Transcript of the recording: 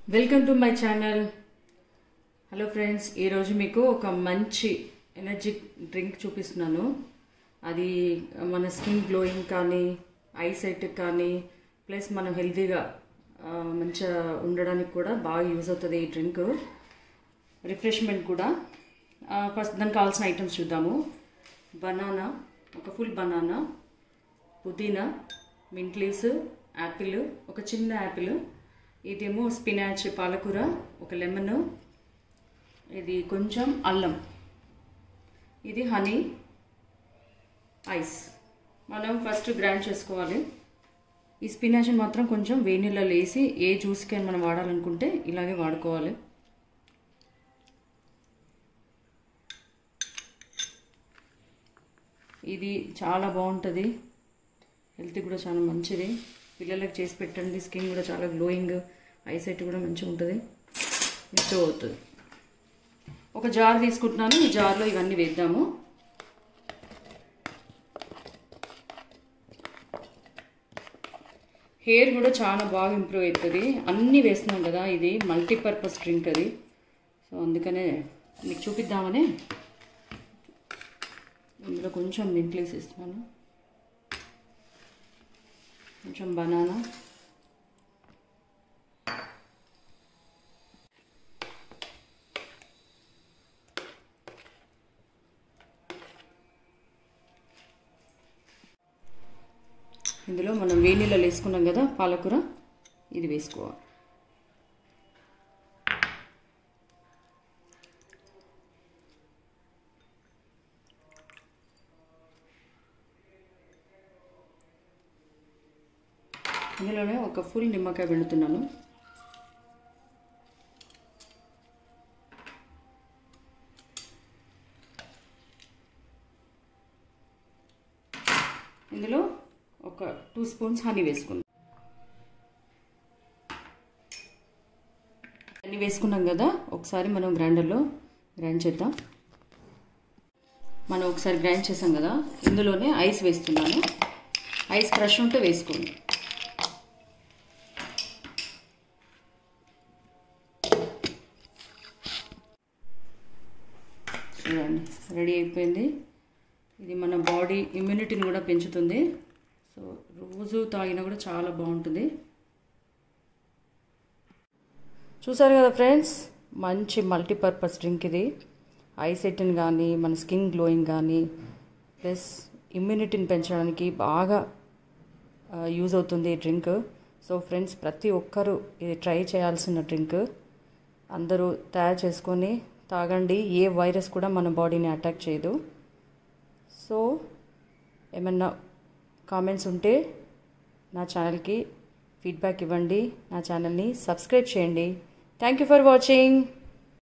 welcome to my channel hello friends ఈరోజు మీకు ఒక మంచి ఎనర్జీ డ్రింక్ చూపిస్తున్నాను అది మన స్కిన్ గ్లోయింగ్ కానీ ఐసైట్ కానీ ప్లస్ మనం హెల్తీగా ఆ, మంచిగా ఉండడానికి కూడా బాగా యూజ్ అవుతుంది ఈ డ్రింక్ రిఫ్రెష్మెంట్ కూడా ఆ, ఫస్ట్ దానికి కావాల్సిన ఐటమ్స్ చూద్దాము బనానా ఒక ఫుల్ బనానా పుదీనా మింట్ లీవ్స్ యాపిల్ ఒక చిన్న యాపిల్ ఇదేమో స్పినాచ్ పాలకూర ఒక లెమన్ ఇది కొంచెం అల్లం ఇది హనీ ఐస్ మనం ఫస్ట్ గ్రైండ్ చేసుకోవాలి ఈ స్పినాచ్ మాత్రం కొంచెం వేణీళ్ళలో వేసి ఏ జ్యూస్కి మనం వాడాలనుకుంటే ఇలాగే వాడుకోవాలి ఇది చాలా బాగుంటుంది హెల్త్ కూడా చాలా మంచిది పిల్లలకు చేసి పెట్టండి స్కిన్ కూడా చాలా గ్లోయింగ్ ఐసైట్ కూడా మంచిగా ఉంటుంది ఇంప్రూవ్ అవుతుంది ఒక జార్ తీసుకుంటున్నాను ఈ జార్లో ఇవన్నీ వేద్దాము హెయిర్ కూడా చాలా బాగా ఇంప్రూవ్ అవుతుంది అన్నీ వేస్తున్నాం కదా ఇది మల్టీపర్పస్ డ్రింక్ అది సో అందుకనే మీకు చూపిద్దామని ఇందులో కొంచెం మింట్లీస్ ఇస్తున్నాను కొంచెం బనానా ఇందులో మనం వేణీలో వేసుకున్నాం కదా పాలకూర ఇది వేసుకోవాలి ఇందులోనే ఒక ఫుల్ నిమ్మకాయ పెడుతున్నాను ఇందులో ఒక టూ స్పూన్స్ హనీ వేసుకుందాం అన్నీ వేసుకున్నాం కదా ఒకసారి మనం గ్రైండర్లో గ్రైండ్ చేద్దాం మనం ఒకసారి గ్రైండ్ చేసాం కదా ఇందులోనే ఐస్ వేస్తున్నాను ఐస్ క్రష్ ఉంటే వేసుకోండి చూడండి రెడీ అయిపోయింది ఇది మన బాడీ ఇమ్యూనిటీని కూడా పెంచుతుంది సో రోజు తాగినా కూడా చాలా బాగుంటుంది చూసారు కదా ఫ్రెండ్స్ మంచి మల్టీపర్పస్ డ్రింక్ ఇది ఐసెట్ని కానీ మన స్కిన్ గ్లోయింగ్ కానీ ప్లస్ ఇమ్యూనిటీని పెంచడానికి బాగా యూజ్ అవుతుంది ఈ డ్రింక్ సో ఫ్రెండ్స్ ప్రతి ఒక్కరూ ఇది ట్రై చేయాల్సిన డ్రింక్ అందరూ తయారు చేసుకొని తాగండి ఏ వైరస్ కూడా మన బాడీని అటాక్ చేయదు సో ఏమన్నా కామెంట్స్ ఉంటే నా ఛానల్కి ఫీడ్బ్యాక్ ఇవ్వండి నా ఛానల్ని సబ్స్క్రైబ్ చేయండి థ్యాంక్ యూ ఫర్ వాచింగ్